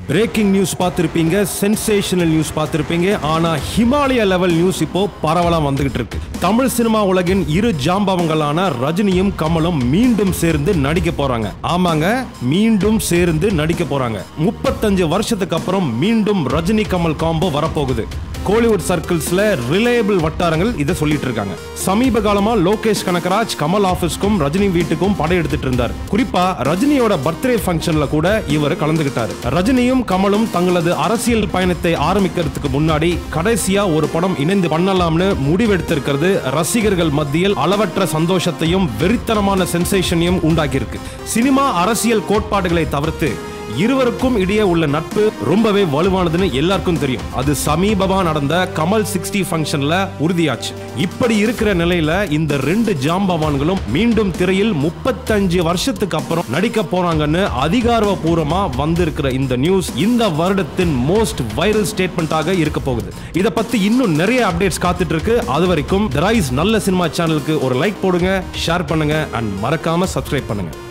braking news பார்த்திருப்பீங்க sensational news பார்த்திருப்பீங்க ஆனா ஹிமாலய லெவல் நியூஸ் இப்போ பரவலா வந்துகிட்டு இருக்கு தமிழ் சினிமா உலகின் இரு ஜாம்பவங்களான ரஜினியும் கமலும் மீண்டும் சேர்ந்து நடிக்க போறாங்க ஆமாங்க மீண்டும் சேர்ந்து நடிக்க போறாங்க முப்பத்தஞ்சு வருஷத்துக்கு அப்புறம் மீண்டும் ரஜினி கமல் காம்போ வரப்போகுது கோலிவுட் சர்க்கிள்ஸ்ல ரிலையபிள் வட்டாரங்கள் இதை சொல்லிட்டு இருக்காங்க சமீப காலமா லோகேஷ் கனகராஜ் கமல் ஆபீஸ்க்கும் ரஜினி வீட்டுக்கும் படையெடுத்துட்டு இருந்தார் குறிப்பா ரஜினியோட பர்த்டே ஃபங்க்ஷன்ல கூட இவர் கலந்துகிட்டாரு ரஜினியும் கமலும் தங்களது அரசியல் பயணத்தை ஆரம்பிக்கிறதுக்கு முன்னாடி கடைசியா ஒரு படம் இணைந்து பண்ணலாம்னு முடிவெடுத்திருக்கிறது ரசிகர்கள் மத்தியில் அளவற்ற சந்தோஷத்தையும் வெறித்தனமான சென்சேஷனையும் உண்டாக்கியிருக்கு சினிமா அரசியல் கோட்பாடுகளை தவிர்த்து இருவருக்கும் இடையே உள்ள நட்பு ரொம்பவே வலுவானதுன்னு எல்லாருக்கும் தெரியும் அது சமீபமா நடந்த கமல் சிக்ஸ்டி ஃபங்க்ஷன்ல உறுதியாச்சு இப்படி இருக்கிற நிலையில இந்த ரெண்டு ஜாம்பவான்களும் மீண்டும் திரையில் முப்பத்தஞ்சு வருஷத்துக்கு அப்புறம் நடிக்க போறாங்கன்னு அதிகாரப்பூர்வமா வந்திருக்கிற இந்த நியூஸ் இந்த வருடத்தின் மோஸ்ட் வைரல் ஸ்டேட்மெண்ட்டாக இருக்க போகுது இதை பத்தி இன்னும் நிறைய அப்டேட்ஸ் காத்துட்டு இருக்கு அது வரைக்கும் த ரைஸ் நல்ல சினிமா சேனலுக்கு ஒரு லைக் போடுங்க ஷேர் பண்ணுங்க அண்ட் மறக்காம சப்ஸ்கிரைப் பண்ணுங்க